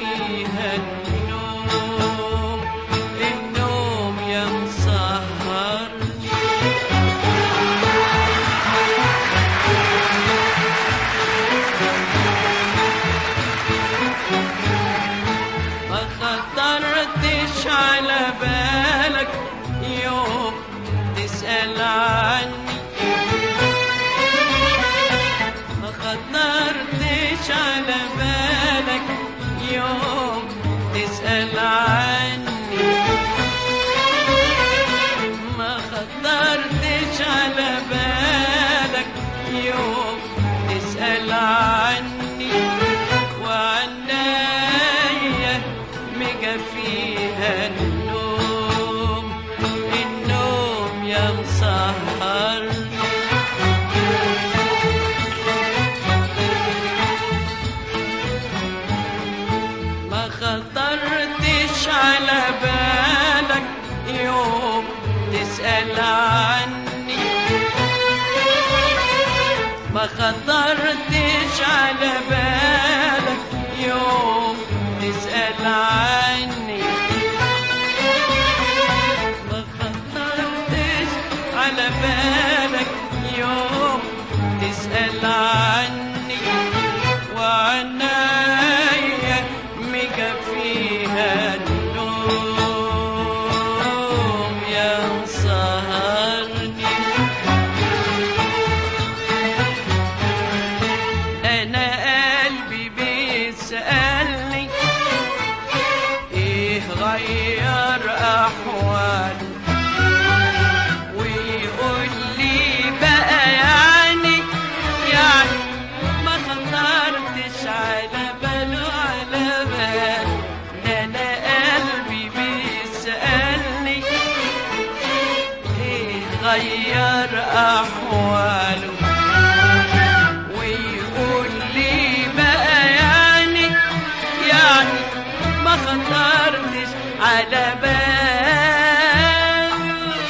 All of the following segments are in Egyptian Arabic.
فيها النوم النوم يا مسهر ما خطرتش على بالك يوم تسأل عني ما خطرتش على بالك يوم تسأل عني ما خطرتش على بالك يوم تسأل عني وعنايا مجا فيها النوم النوم يا مسهرني ما خطرتش على بالك يوم تسأل عني ما خطرتش على بالك يوم تسأل عني ما خطرتش على بالك يوم تسأل عني وعنايا مجا فيها النوم يا مسهرني انا قلبي بيسألني ايه غير احواله ويقول لي بقى يعني يعني ما خطرتش على باله على باله ده انا قلبي بيسألني ايه غير احواله ويقول لي بقى يعني يعني ما خطرتش على باله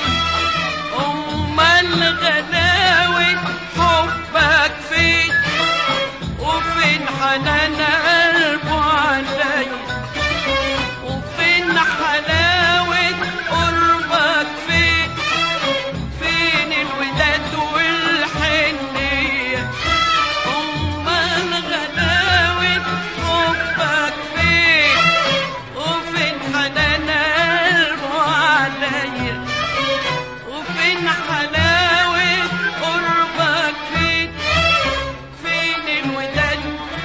امال غلاوة حبك فين وفين حنان قلبه عليا وفين حلاوة قربك فين فين الوداد والحنية أمال غلاوة حبك فين وفين حنان قلبه عليا وفين حلاوة قربك فين فين الوداد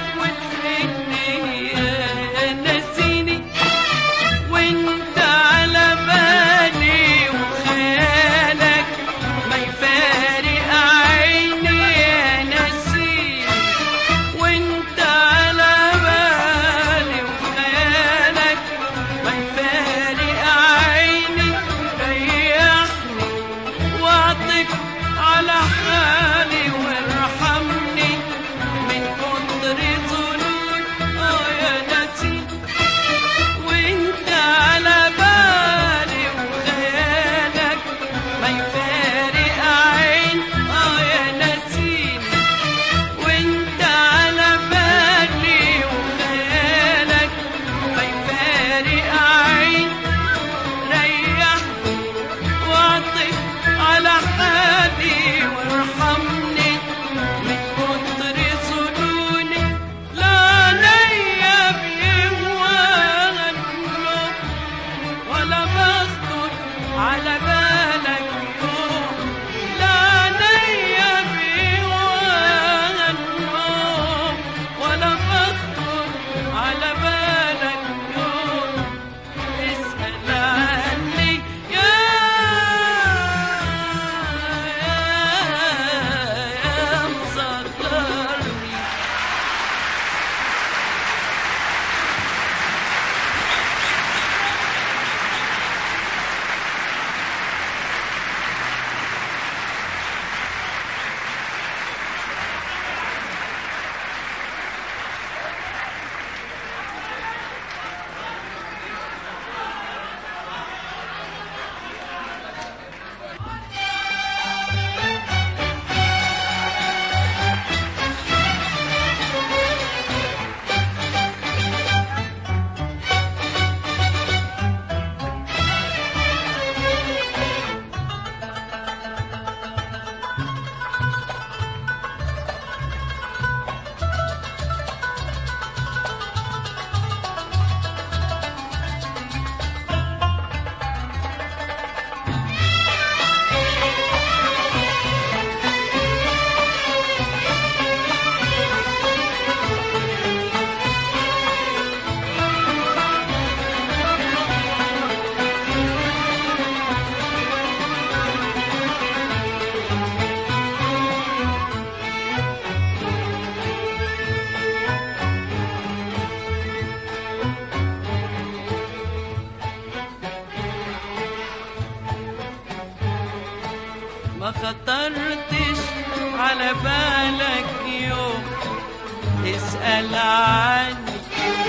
والحنية نسيني وانت على بالي وخيالك ما يفارق عيني يا نسيني وانت على بالي وخيالك ما يفارق عيني ريحني واعطف على حالي وارحمني من كتر ظنون اه يا نسيني وانت على بالي وخيالك ما يفارق عين اه يا نسيني وانت على بالي وخيالك ما يفارق عين ريحني واعطف على حالي وارحمني من كتر ظنوني لا نيا بيهواها النوم ولا بخطر على بالك يوم لا نيا بيهواها النوم ولا بخطر على بالك يوم ما خطرتش على بالك يوم تسأل عني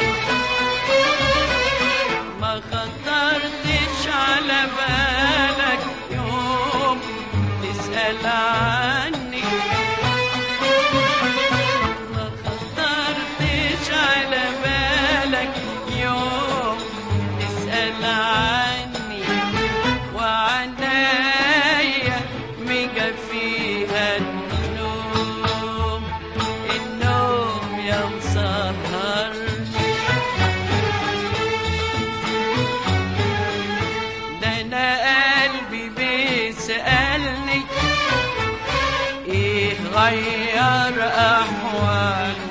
ما خطرتش على بالك يوم تسأل عني ما خطرتش على بالك يوم تسأل عني وعنايا ميجا فيها النوم النوم يا مسهرني ده انا قلبي بيسألني ايه غير احواله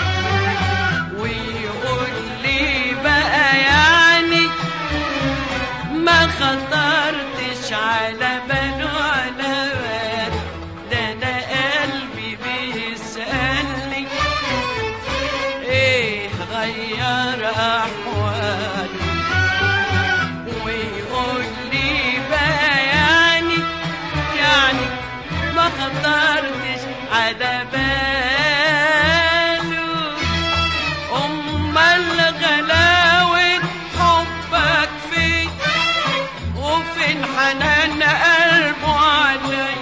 ويقول لي بقى يعني ما خطرتش على باله على بال ده انا قلبي بيسألني ايه غير احواله ويقول لي بقى يعني يعني ما خطرتش على باله امال غلاوة حبك فين وفين حنان قلبه علي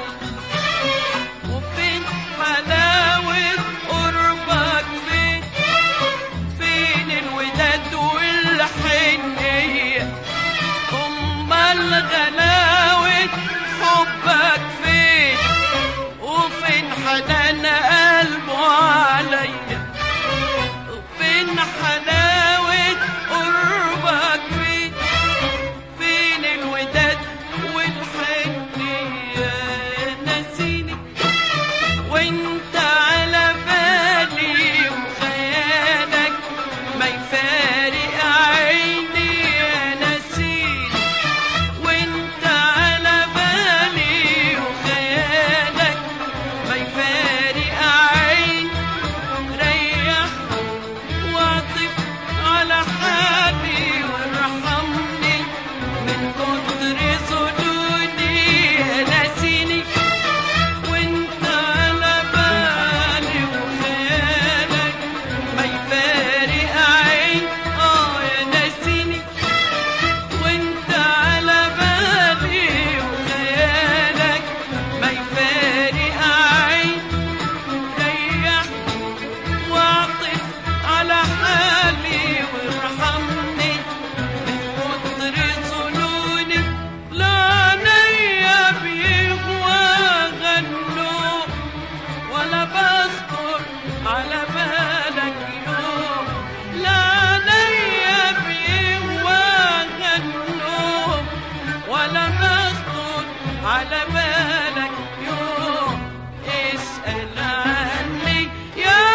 وفين حلاوة قربك فين فين الوداد والحنية أمال غلاوة حبك فين وفين حنان قلبه عليا وفين حلاوة قربك فين فين الوداد والحنية نسيني وانت على بالي وخيالك ما يفارق عيني يا نسيني وانت على بالي وخيالك ما يفارق عيني ريح واعطف على حالي وارحمني من كتر ظنوني يا ناسيني وانت على بالي وخيالك ما يفارق عين اه يا ناسيني وانت على بالي وخيالك ما يفارق عين ريح واعطف على حالي وارحمني من كتر ظنوني لا نيا بيغوى غنوا ولا بخطر على بالك يوم لا نيا بيغوى غنوا ولا بخطر على بالك يوم اسأل عني يا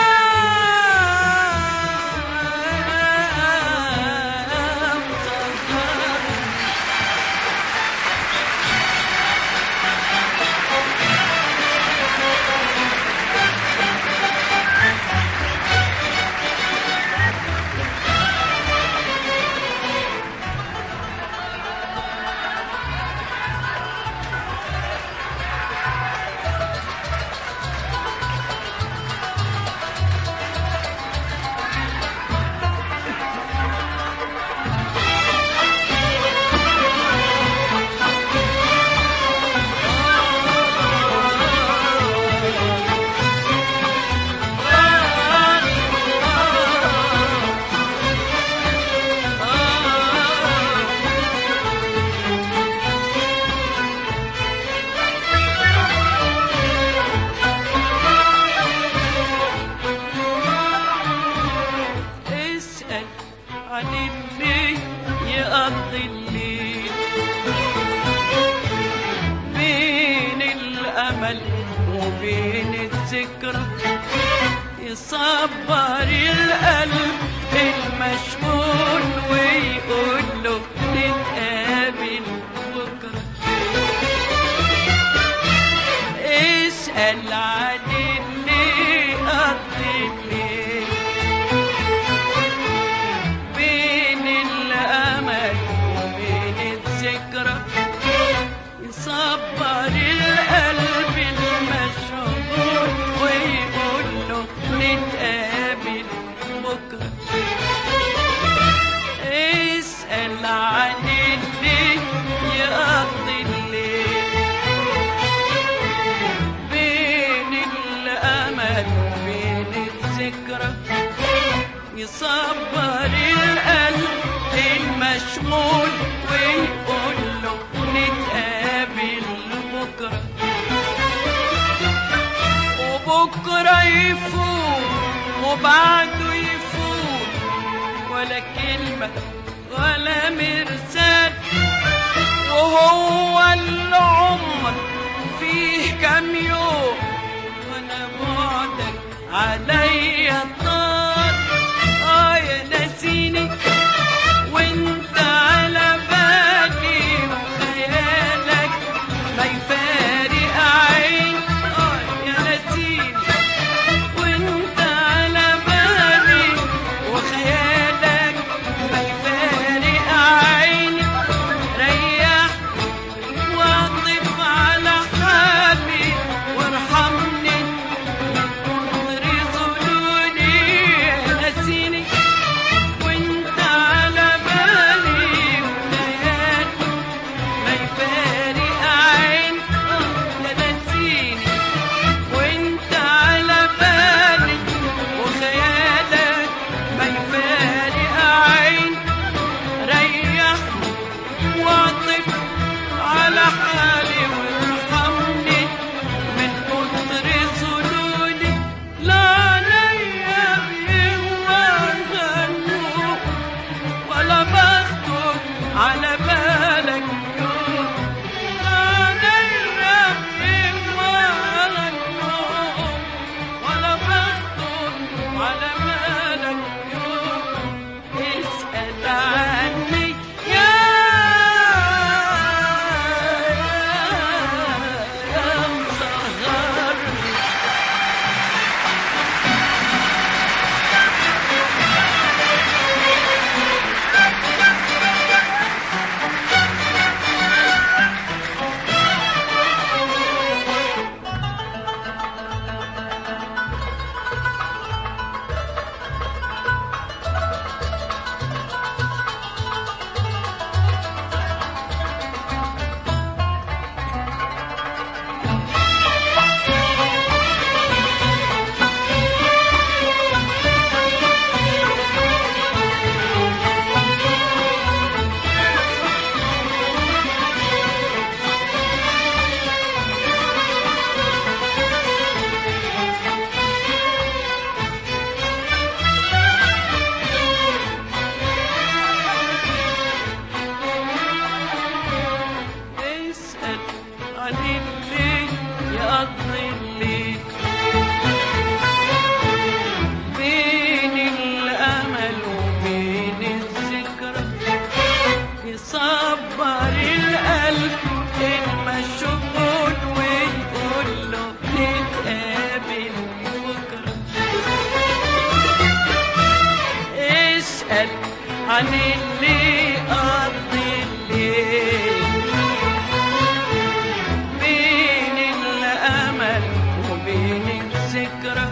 مطهر اسأل عن اللي يقضي الليل بين الأمل وبين الذكرى يصبر القلب المشغول ويقول له نتقابل بكرة اسأل عن اللي قضي الليل بين الأمل وبين الذكرى يصبر القلب يصبر القلب المشغول ويقول له نتقابل بكره وبكرة يفوت وبعده يفوت ولا كلمة ولا مرسال وهو العمر فيه كام يوم وانا بعدك عليا طال اه يا ناسيني وانت على بالي وخيالك ما يفارق عين اه يا ناسيني وانت على بالي وخيالك ما يفارق عيني ريح واطف على حالي وارحمني كتر ظلوني نسيني وانت على بالي وليالي ما يفارق عين اه لا نسيني وانت على بالي وخيالك ما يفارق عين ريحني واعطف على حالي وارحمني من كتر ظلولي لا عليا بيهوى غنوب ولا بخطر على بالك يوم لا عليا بيهوى غنوب ولا بخطر على بالك يوم اسأل عني يا يا مصغرني اسأل عن الليل يقضي الليل بين الأمل وبين الذكرى يصبر القلب المشغول ويقول له نتقابل بكرة اسأل عن اللي قضي الليل بين الأمل وبين الذكرى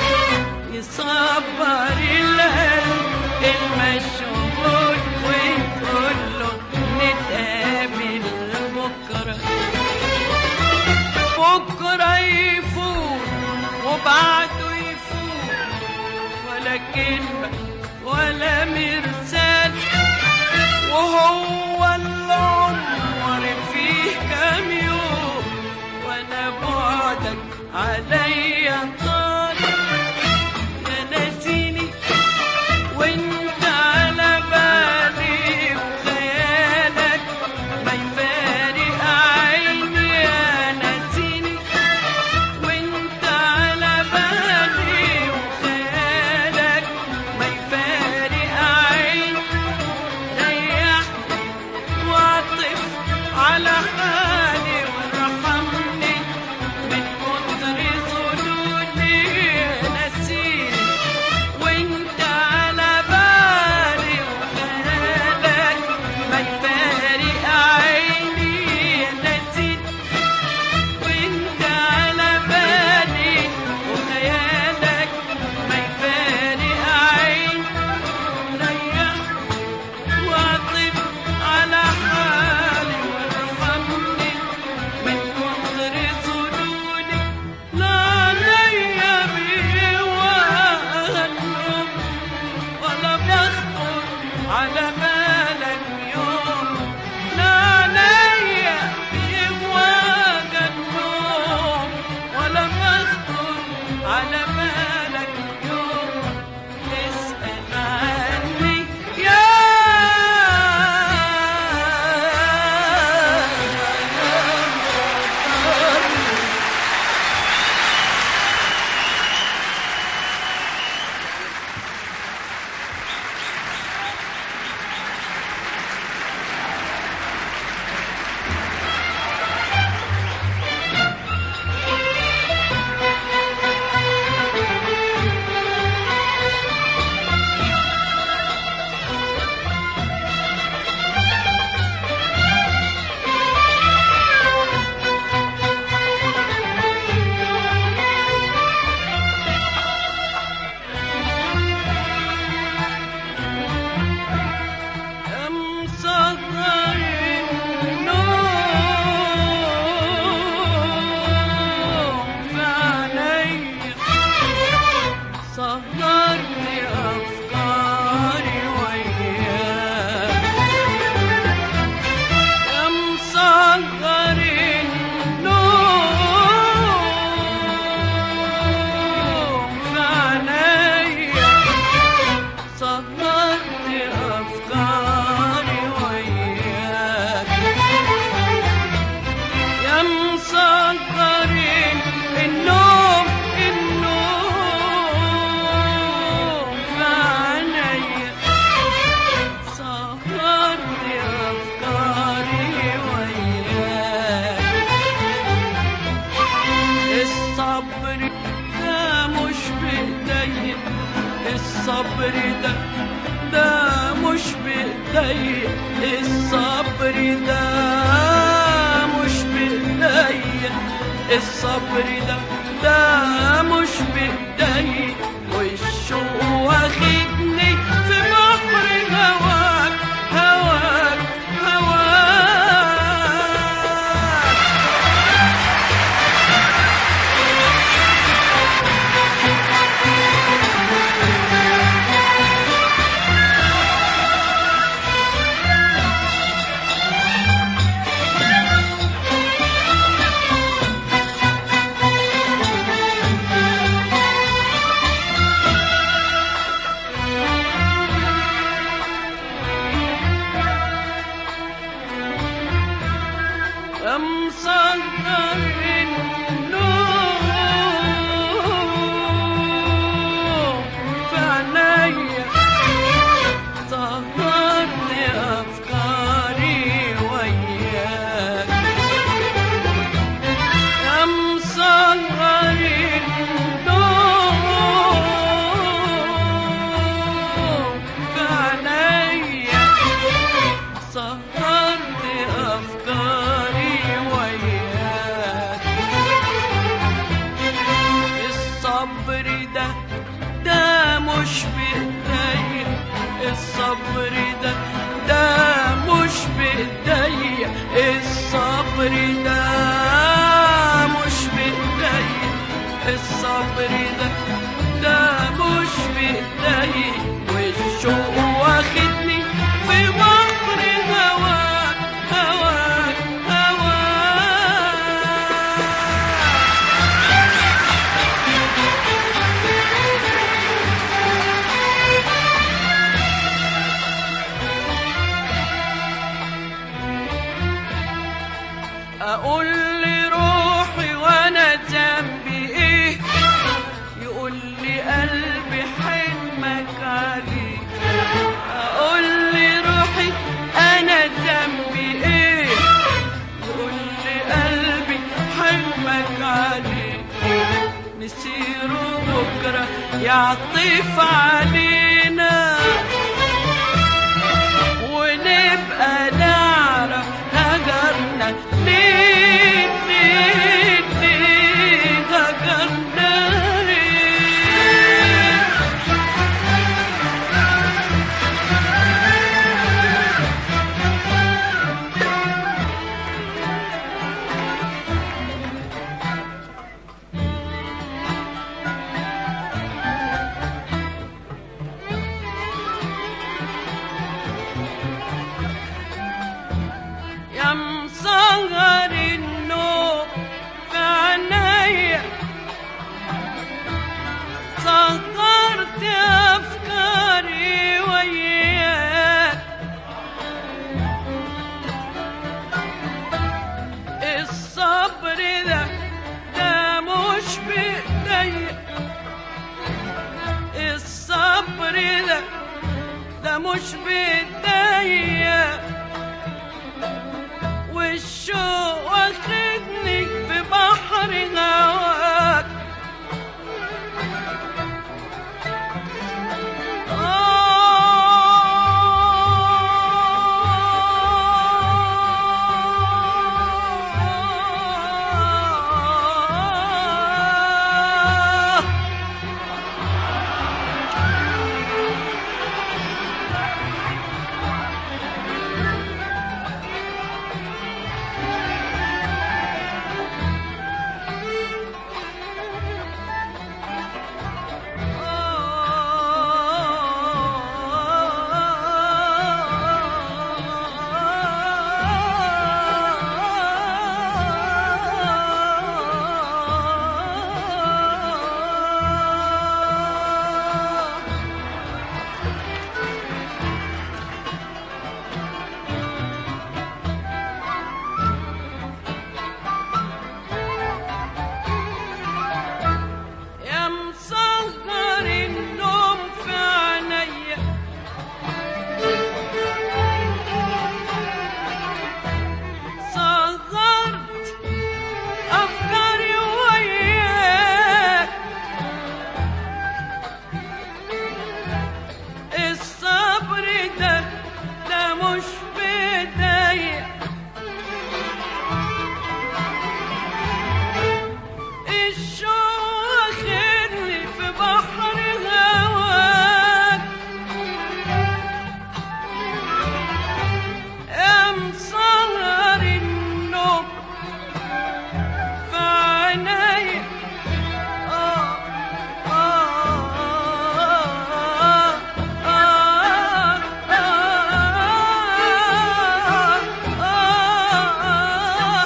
يصبر القلب المشغول ويقول له نتقابل بكرة بكرة يفوت وبعده يفوت ولا كلمة ولا مرسال وهو العمر فيه كام يوم وانا بعدك عليا طال يا ناسيني وانت على بالي وخيالك ما يفارق عيني يا ناسيني وانت على بالي وخيالك ما يفارق عيني ريحني واعطف على حالي وارحمني من كتر الصبر ده ده مش بإيديا الصبر ده مش بإيديا الصبر ده ده مش بإيديا والشوق واخدني في بحر هواك هواك هواك أمسكر النور في عينيا طهرت أفكاري وياك أمسكر النور في عينيا سهرت أفكاري وياك الصبر ده ده مش بإيديا الصبر ده ده مش بإيديا الصبر ده مش بإيديا الصبر ده ده مش بإيديا والشوق واخدني في بحر هواك هواك هواك اقول لروحي وانا ذنبي ايه يقول لي قلبي حلمك عليك اقول لروحي انا ذنبي ايه يقول لي قلبي حلمك عليك نسير بكره يعطف علينا ونبقى نعرف هجرنا ليه ليه ليه هجرنا ليه يا مصغر النوم في عينيا صغرت افكاري وياك الصبر ده ده مش بايديا الصبر ده ده مش بايديا والشوق واخدني في بحر هواك آه مش بداية الشوق واخدني في بحر هواك يا مسهر النوم في عينيا آه آه آه آه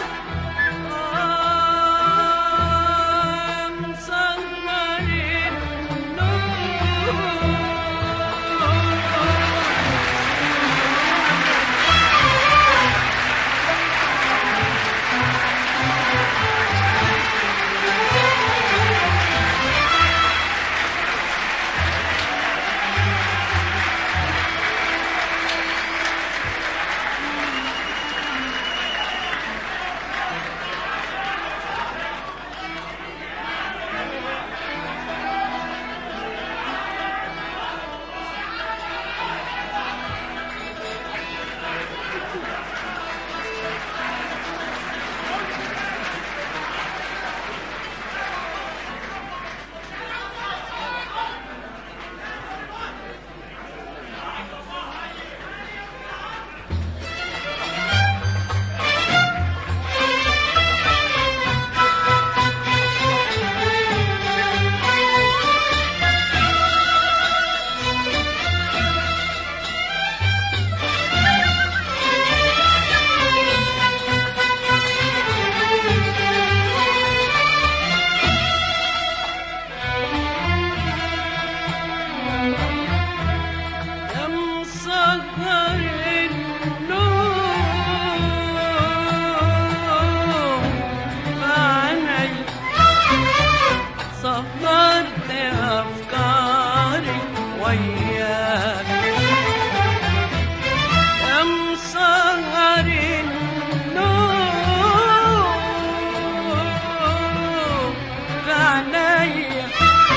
يا مسهر النوم بعيني سهرت أفكاري وياك يا مسهر النوم بعيني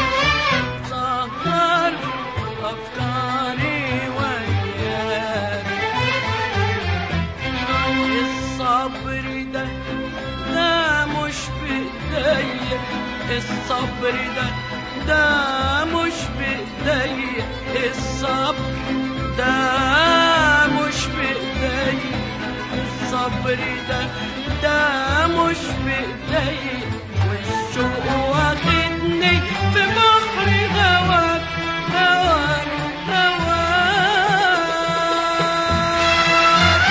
سهر أفكاري وياك الصبر ده ده مش بإيديا الصبر ده ده مش بإيديا الصبر ده مش بإيديا الصبر ده ده مش بإيديا والشوق واخدني في بحر هواك هواك هواك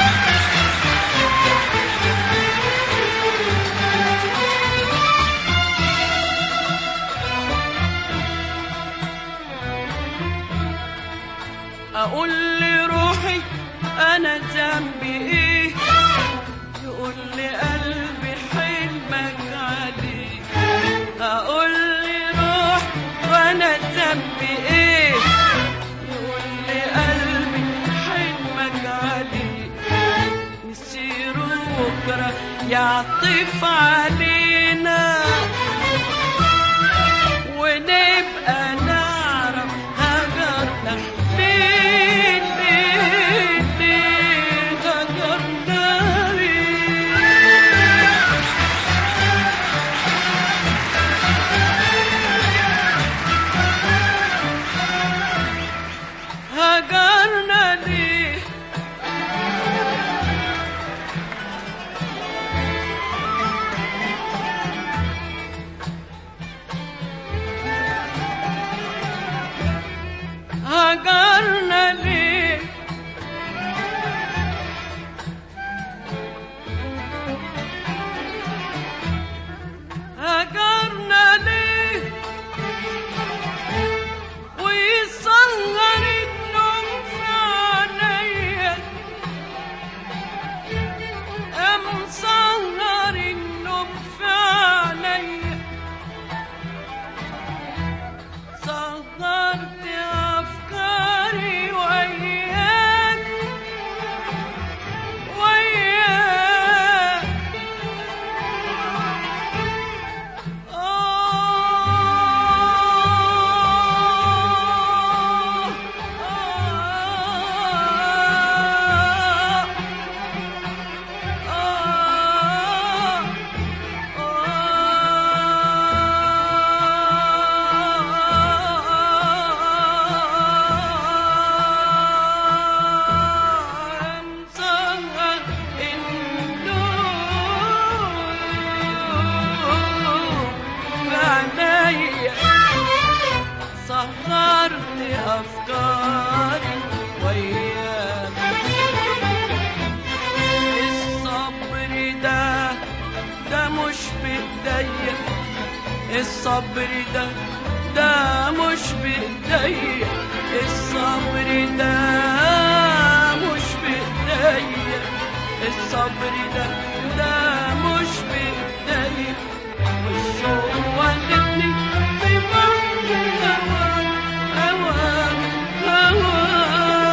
اقول لروحي انا ذنبي ايه يقول لي قلبي حلمك عليه اقول لروح وانا ذنبي ايه يقول لي قلبي حلمك عليه نسير بكره يعطف علينا ونبقى نعرف هجرنا ليه ليه ليه هجرنا ليه هجرنا ليه أفكاري وياك الصبر ده ده مش بإيديا الصبر ده ده مش بإيديا الصبر ده مش بإيديا الصبر ده ده مش بإيديا والشوق واخدني في بحر هواك هواك هواك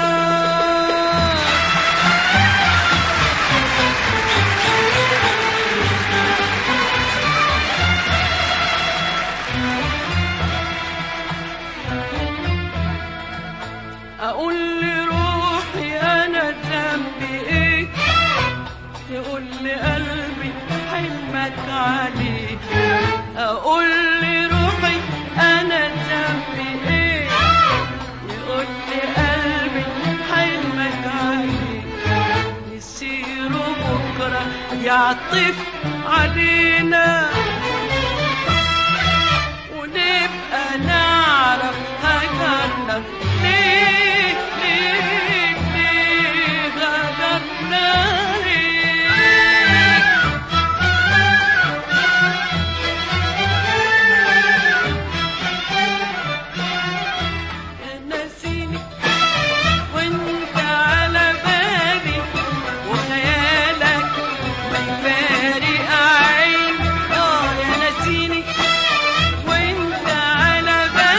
اقول لروحي انا ذنبي ايه يقول لي قلبي حلمك عليك اقول لروحي انا ذنبي ايه يقول لي قلبي حلمك عليك يصيروا بكره يعطف علينا ونبقى نعرف هجرنا ليه ليه ليه هجرنا ليه نسيني وانت على بالي وخيالك ما يفارق عين اه يا نسيني وانت على بالي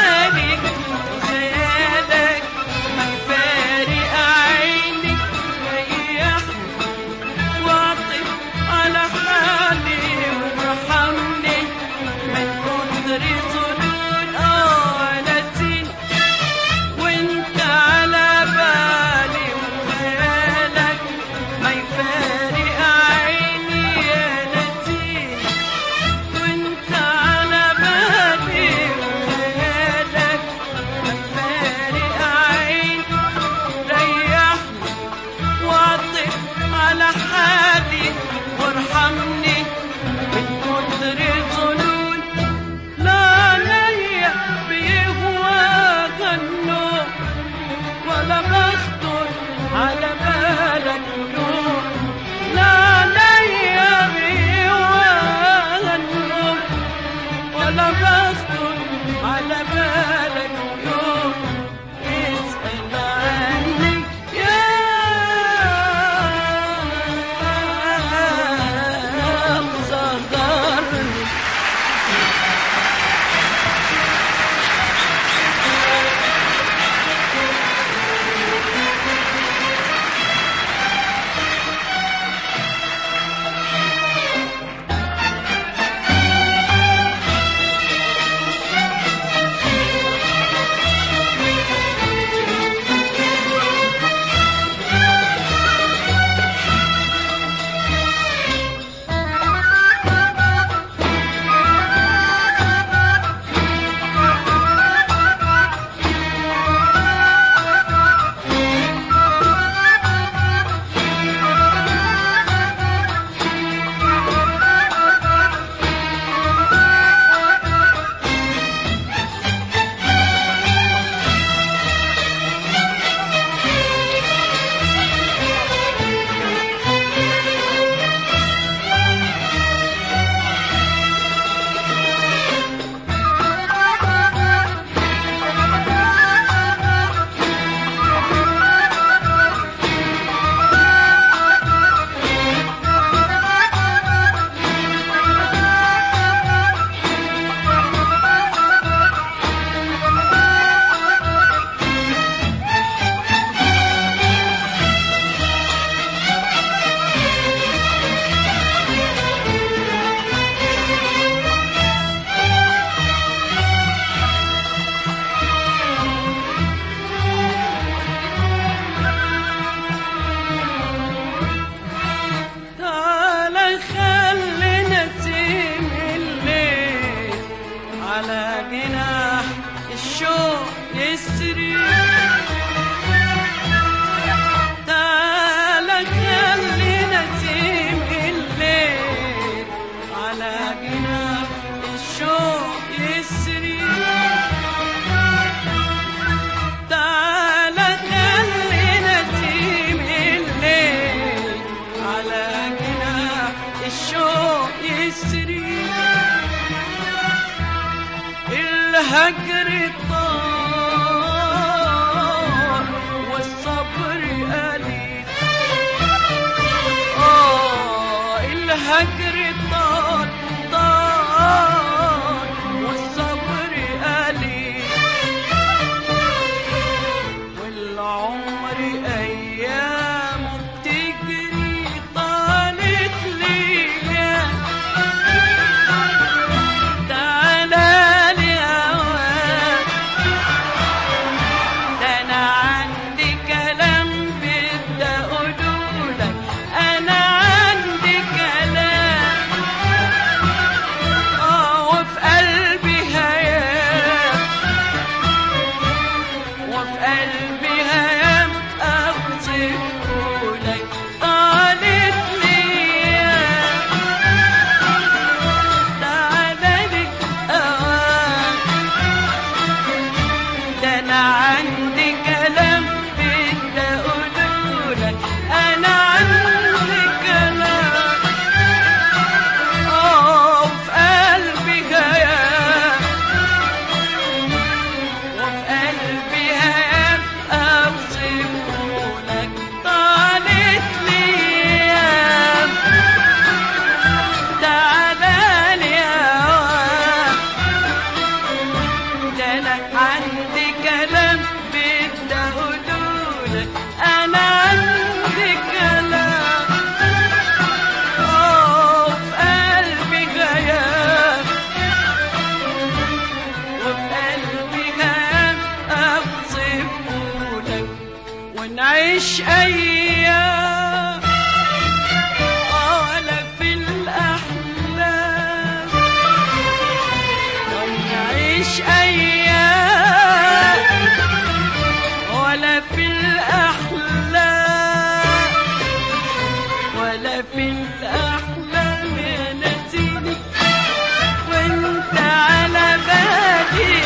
يسري الهجر طال والصبر قليل آه الهجر طال طال والصبر قليل والعمر أيامه بتجري طالت ليا تعالى لي هواك ده أنا عندي كلام بدي أقولولك أنا عندي كلام آه وفي قلبي هيام وفي قلبي هيام أوصفهولك طالت ليا تعالى لي أوام ده أنا عندي كلام بدي أقولولك أنا عندي كلام آه وفي قلبي هيام وفي قلبي هام أوصفهولك طالت ليام تعالى لي هواك ده أنا عندي كلام بدي أقولولك أنا عندي كلام آه وفي قلبي غياب وفي قلبي هام أوصفهولك ونعيش أيام ولا في الأحلام ونعيش أيام ولا في الأحلام ولا في الأحلام يا نسيني وانت على بالي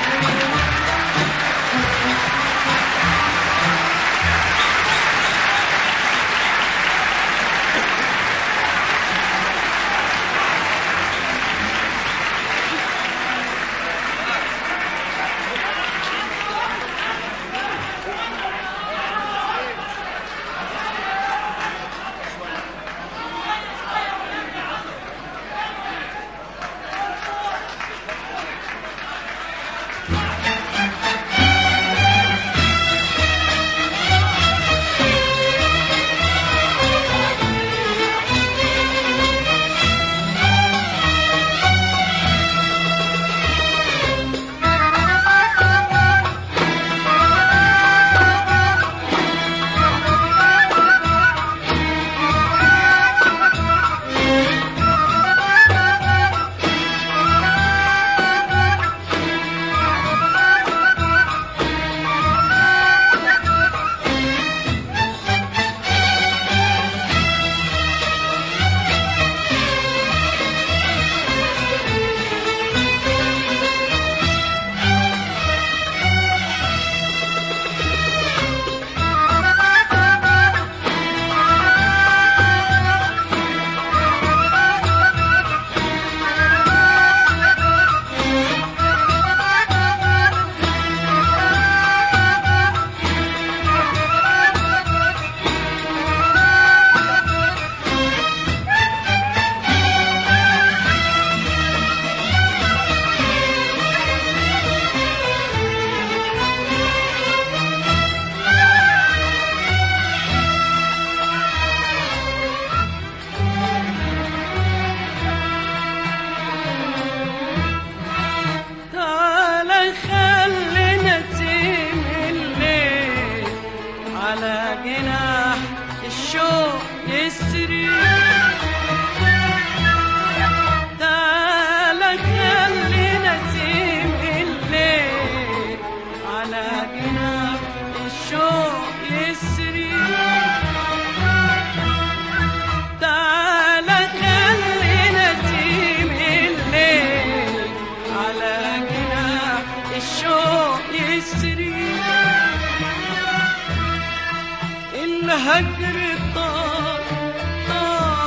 تعالى خلينا نسيم الليل على جناح الشوق يسري تعالى خلينا نسيم الليل على جناح الشوق يسري تعالى خلينا نسيم الليل على جناح الشوق يسري الهجر طال طال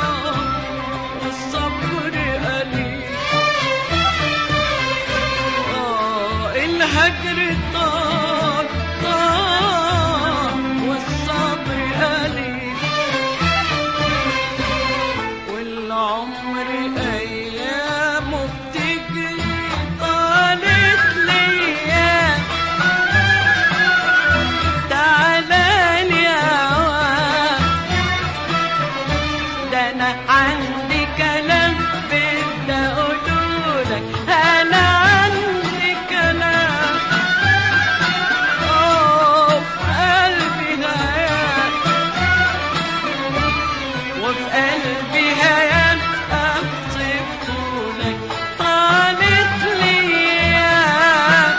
وفي قلبي هيام أوصفهولك طالت ليام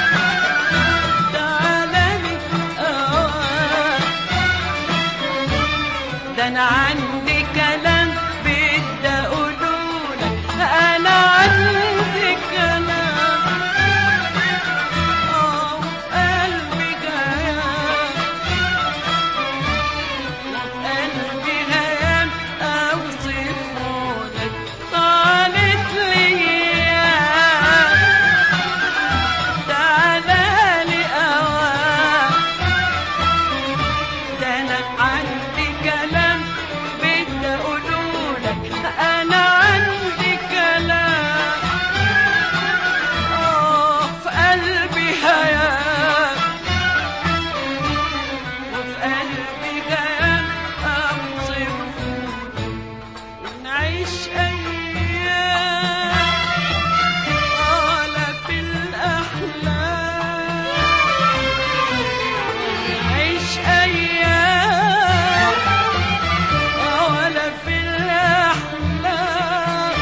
تعالى أوام ده أنا عندي كلام بدي أقولولك أنا عندي كلام آه وقلبي جاية قلبي هيام أوصفهولك طالت ليام تعالى لي أوام ده أنا عندي كلام بدي أقولولك أنا عندي كلام آه في قلبي هيام وفي قلبي هيام أوصفه ونعيش أيام ولا في الأحلام نعيش أيام ولا في الأحلام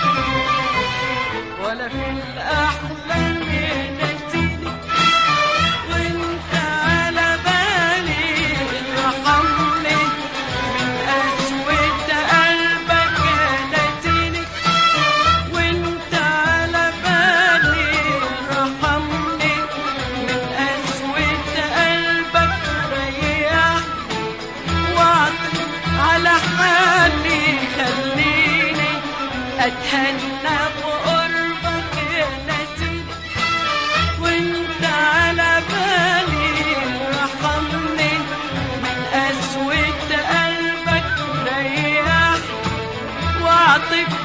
ولا في الأحلام ينسيني وانت على بالي ارحمني من قسوة قلبك نسيني وانت على بالي ارحمني من قسوة قلبك ريحني واعطي على حالي خليني اتهنى بقربك يا نسيني وانت على بالي رحمني من قسوة قلبك ريحني واعطف